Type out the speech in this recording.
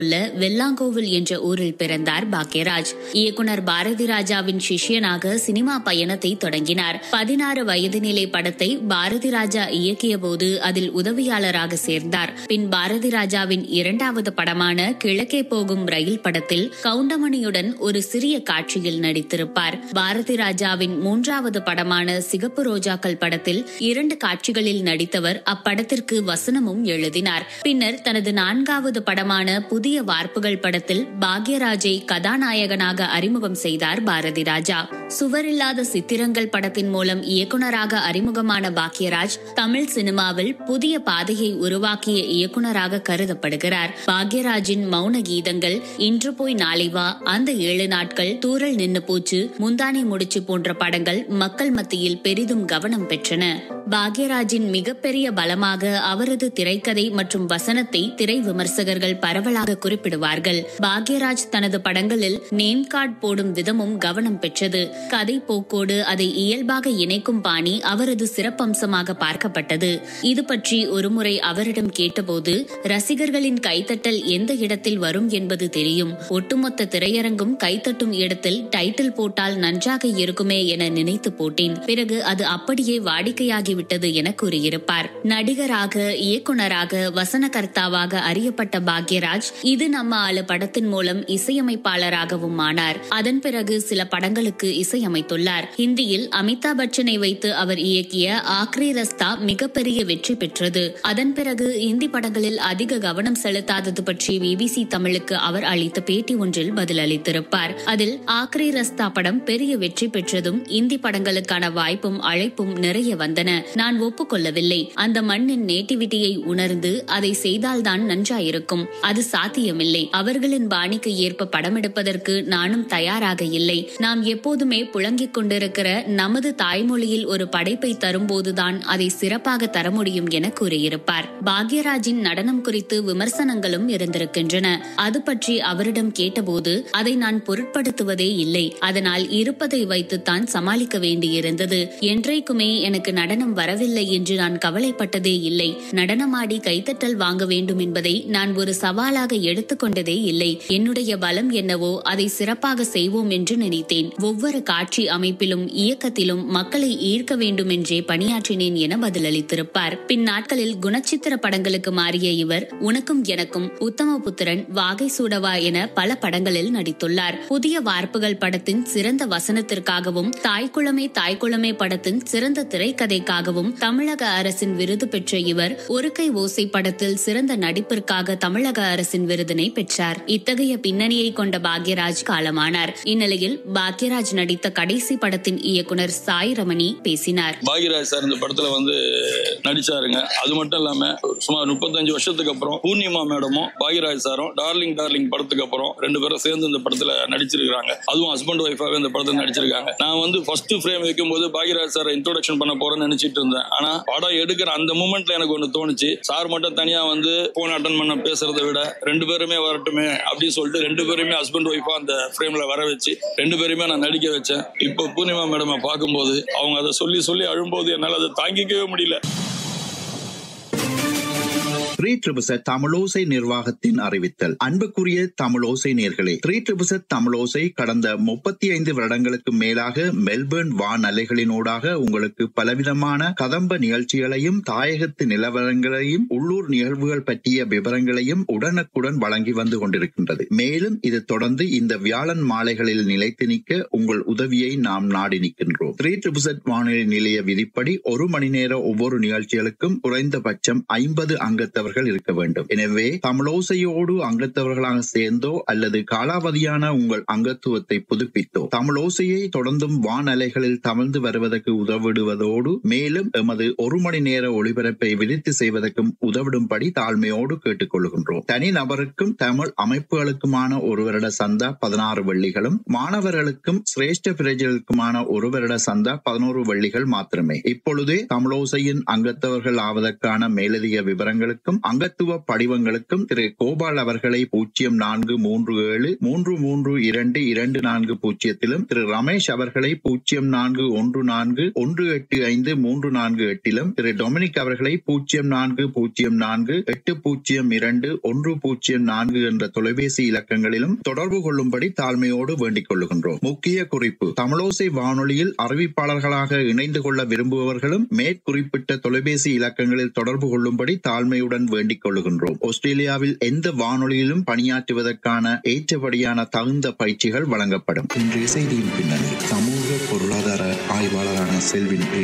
உள்ள வெள்ளாங்கோவில் என்ற ஊரில் பிறந்தார் பாக்யராஜ் இயக்குனர் பாரதி ராஜாவின் சிஷ்யனாக சினிமா பயணத்தை தொடங்கினார் பதினாறு வயது நிலை படத்தை பாரதி ராஜா இயக்கிய போது அதில் உதவியாளராக சேர்ந்தார் பின் பாரதி ராஜாவின் இரண்டாவது படமான கிழக்கே போகும் ரயில் படத்தில் கவுண்டமணியுடன் ஒரு சிறிய காட்சியில் நடித்திருப்பார் பாரதி ராஜாவின் மூன்றாவது படமான சிகப்பு ரோஜாக்கள் படத்தில் இரண்டு காட்சிகளில் நடித்தவர் அப்படத்திற்கு வசனமும் எழுதினார் பின்னர் தனது நான்காவது படமான புதிய வார்ப்புகள் படத்தில் பாக்யராஜை கதாநாயகனாக அறிமுகம் செய்தார் பாரதி ராஜா சுவரில்லாத சித்திரங்கள் படத்தின் மூலம் இயக்குனராக அறிமுகமான பாக்யராஜ் தமிழ் சினிமாவில் புதிய பாதையை உருவாக்கிய இயக்குனராக கருதப்படுகிறார் பாக்யராஜின் மௌன கீதங்கள் இன்று போய் நாளை வா அந்த ஏழு நாட்கள் தூரல் நின்னு போச்சு முந்தானை முடிச்சு போன்ற படங்கள் மக்கள் மத்தியில் பெரிதும் கவனம் பெற்றன பாக்யராஜின் மிகப்பெரிய பலமாக அவரது திரைக்கதை மற்றும் வசனத்தை திரை விமர்சகர்கள் பரவலாக குறிப்பிடுவார்கள் பாக்யராஜ் தனது படங்களில் நேம் கார்டு போடும் விதமும் கவனம் பெற்றது கதை போக்கோடு அதை இயல்பாக இணைக்கும் பாணி அவரது சிறப்பம்சமாக பார்க்கப்பட்டது இது பற்றி ஒருமுறை அவரிடம் கேட்டபோது ரசிகர்களின் கைத்தட்டல் எந்த இடத்தில் வரும் என்பது தெரியும் ஒட்டுமொத்த திரையரங்கும் கைத்தட்டும் இடத்தில் டைட்டில் போட்டால் நன்றாக இருக்குமே என நினைத்து போட்டேன் பிறகு அது அப்படியே வாடிக்கையாகிவிட்டது என கூறியிருப்பார் நடிகராக இயக்குனராக வசனகர்த்தாவாக அறியப்பட்ட பாக்யராஜ் இது நம்ம ஆளு படத்தின் மூலம் இசையமைப்பாளராகவும் ஆனார் அதன் பிறகு சில படங்களுக்கு இசையமைத்துள்ளார் ஹிந்தியில் அமிதாப் பச்சனை வைத்து அவர் இயக்கிய ஆக்ரி ரஸ்தா மிகப்பெரிய வெற்றி பெற்றது அதன் பிறகு இந்தி படங்களில் அதிக கவனம் செலுத்தாதது பற்றி பிபிசி தமிழுக்கு அவர் அளித்த பேட்டி ஒன்றில் பதிலளித்திருப்பார் அதில் ஆக்ரி ரஸ்தா படம் பெரிய வெற்றி பெற்றதும் இந்தி படங்களுக்கான வாய்ப்பும் அழைப்பும் நிறைய வந்தன நான் ஒப்புக்கொள்ளவில்லை அந்த மண்ணின் நேட்டிவிட்டியை உணர்ந்து அதை செய்தால்தான் நன்றாயிருக்கும் அது சாத்தியமில்லை அவர்களின் பாணிக்கு ஏற்ப படமெடுப்பதற்கு நானும் தயாராக இல்லை நாம் எப்போதுமே புழங்கிக் கொண்டிருக்கிற நமது தாய்மொழியில் ஒரு படைப்பை தரும்போதுதான் அதை சிறப்பாக தர முடியும் என கூறியிருப்பார் பாக்யராஜின் நடனம் குறித்து விமர்சனங்களும் இருந்திருக்கின்றன அது பற்றி அவரிடம் கேட்டபோது அதை நான் பொருட்படுத்துவதே இல்லை அதனால் இருப்பதை வைத்துத்தான் சமாளிக்க வேண்டியிருந்தது என்றைக்குமே எனக்கு நடனம் வரவில்லை என்று நான் கவலைப்பட்டதே இல்லை நடனமாடி கைத்தட்டல் வாங்க வேண்டும் என்பதை நான் ஒரு சவாலாக எடுத்துக்கொண்டதே இல்லை என்னுடைய பலம் என்னவோ அதை சிறப்பாக செய்வோம் என்று நினைத்தேன் ஒவ்வொரு காட்சி அமைப்பிலும் இயக்கத்திலும் மக்களை ஈர்க்க வேண்டும் என்றே பணியாற்றினேன் என பதிலளித்திருப்பார் பின் நாட்களில் குணச்சித்திர படங்களுக்கு மாறிய இவர் உனக்கும் எனக்கும் உத்தமபுத்திரன் வாகை சூடவா என பல படங்களில் நடித்துள்ளார் புதிய வார்ப்புகள் படத்தின் சிறந்த வசனத்திற்காகவும் தாய்க்குளமே தாய்க்குளமே படத்தின் சிறந்த திரைக்கதைக்காகவும் தமிழக அரசின் விருது பெற்ற இவர் ஒரு கை ஓசை படத்தில் சிறந்த நடிப்பிற்காக தமிழக அரசின் விருதினை பெற்றார் இத்தகைய பின்னணியை கொண்ட பாக்யராஜ் காலமானார் இந்நிலையில் பாக்யராஜ் நடித்த கடைசி படத்தின் இயக்குனர் சாய் ரமணி பேசினார் பாக்யராஜ் சார் இந்த படத்துல வந்து நடிச்சாருங்க அது மட்டும் இல்லாம சுமார் முப்பத்தஞ்சு வருஷத்துக்கு அப்புறம் பூர்ணிமா மேடமும் பாக்யராஜ் சாரும் டார்லிங் டார்லிங் படத்துக்கு அப்புறம் ரெண்டு பேரும் சேர்ந்து இந்த படத்துல நடிச்சிருக்காங்க அதுவும் ஹஸ்பண்ட் ஒய்ஃபாக இந்த படத்துல நடிச்சிருக்காங்க நான் வந்து ஃபர்ஸ்ட் ஃப்ரேம் வைக்கும் போது பாக்யராஜ் சாரை இன்ட்ரோடக்ஷன் பண்ண போறேன்னு நினைச்சிட்டு இருந்தேன் ஆனா படம் எடுக்கிற அந்த மூமெண்ட்ல எனக்கு ஒண்ணு தோணுச்சு சார் மட்டும் தனியா வந்து போன் அட்டன் பண்ண பேசுறதை விட ரெண்டு பேருமே வரட்டுமே அப்படின்னு சொல்லிட்டு ரெண்டு பேருமே ஹஸ்பண்ட் ஒய்ஃபா அந்த ஃப்ரேம்ல வர வச்சு ரெண்டு பேருமே நான் நடிக்க வச்சேன் இப்போ பூர்ணிமா மேடமை பார்க்கும்போது அவங்க அதை சொல்லி சொல்லி அழும்போது என்னால் அதை தாங்கிக்கவே முடியல த்ரீ ட்ரிபிசட் தமிழோசை நிர்வாகத்தின் அறிவித்தல் அன்புக்குரிய தமிழோசை நேர்களே த்ரீ ட்ரிபிசட் தமிழோசை கடந்த முப்பத்தி ஐந்து வருடங்களுக்கு மேலாக மெல்பர்ன் வானலைகளினூடாக உங்களுக்கு பலவிதமான கதம்ப நிகழ்ச்சிகளையும் தாயகத்து நிலவரங்களையும் உள்ளூர் நிகழ்வுகள் பற்றிய விவரங்களையும் உடனுக்குடன் வழங்கி வந்து கொண்டிருக்கின்றது மேலும் இது தொடர்ந்து இந்த வியாழன் மாலைகளில் நிலைத்து நிற்க உங்கள் உதவியை நாம் நாடி நிற்கின்றோம் த்ரீ ட்ரிபிசட் வானொலி நிலைய விதிப்படி ஒரு மணி நேர ஒவ்வொரு நிகழ்ச்சிகளுக்கும் குறைந்தபட்சம் ஐம்பது அங்கத்தவர்கள் இருக்க வேண்டும் எனவே தமிழோசையோடு அங்கத்தவர்களாக சேர்ந்தோ அல்லது காலாவதியான உங்கள் அங்கத்துவத்தை புதுப்பித்தோ தமிழோசையை தொடர்ந்தும் வானலைகளில் தமிழ்ந்து வருவதற்கு உதவிடுவதோடு மேலும் எமது ஒரு மணி நேர ஒளிபரப்பை விரித்து செய்வதற்கும் உதவிடும்படி தாழ்மையோடு கேட்டுக்கொள்கின்றோம் தனி நபருக்கும் தமிழ் அமைப்புகளுக்குமான ஒரு வருட சந்தா பதினாறு வெள்ளிகளும் மாணவர்களுக்கும் சிரேஷ்ட பிரஜர்களுக்குமான ஒரு வருட சந்தா பதினோரு வெள்ளிகள் மாத்திரமே இப்பொழுதே தமிழோசையின் அங்கத்தவர்கள் ஆவதற்கான மேலதிக விவரங்களுக்கும் அங்கத்துவ படிவங்களுக்கும் திரு கோபால் அவர்களை பூஜ்ஜியம் நான்கு மூன்று ஏழு மூன்று மூன்று இரண்டு இரண்டு நான்கு பூஜ்ஜியத்திலும் திரு ரமேஷ் அவர்களை பூஜ்ஜியம் நான்கு ஒன்று நான்கு ஒன்று எட்டு ஐந்து மூன்று நான்கு எட்டிலும் திரு டொமினிக் அவர்களை பூஜ்ஜியம் நான்கு பூஜ்ஜியம் நான்கு எட்டு பூஜ்ஜியம் இரண்டு ஒன்று பூஜ்ஜியம் நான்கு என்ற தொலைபேசி இலக்கங்களிலும் தொடர்பு கொள்ளும்படி தாழ்மையோடு வேண்டிக் கொள்ளுகின்றோம் முக்கிய குறிப்பு தமிழோசை வானொலியில் அறிவிப்பாளர்களாக இணைந்து கொள்ள விரும்புபவர்களும் மேற்குறிப்பிட்ட தொலைபேசி இலக்கங்களில் தொடர்பு கொள்ளும்படி தாழ்மையுடன் வேண்டிக் கொள்ளுகின்றோம் ஆஸ்திரேலியாவில் எந்த வானொலியிலும் பணியாற்றுவதற்கான ஏற்றபடியான தகுந்த பயிற்சிகள் வழங்கப்படும் இன்றைய செய்தியின் பின்னணி சமூக பொருளாதார ஆய்வாளரான செல்வின்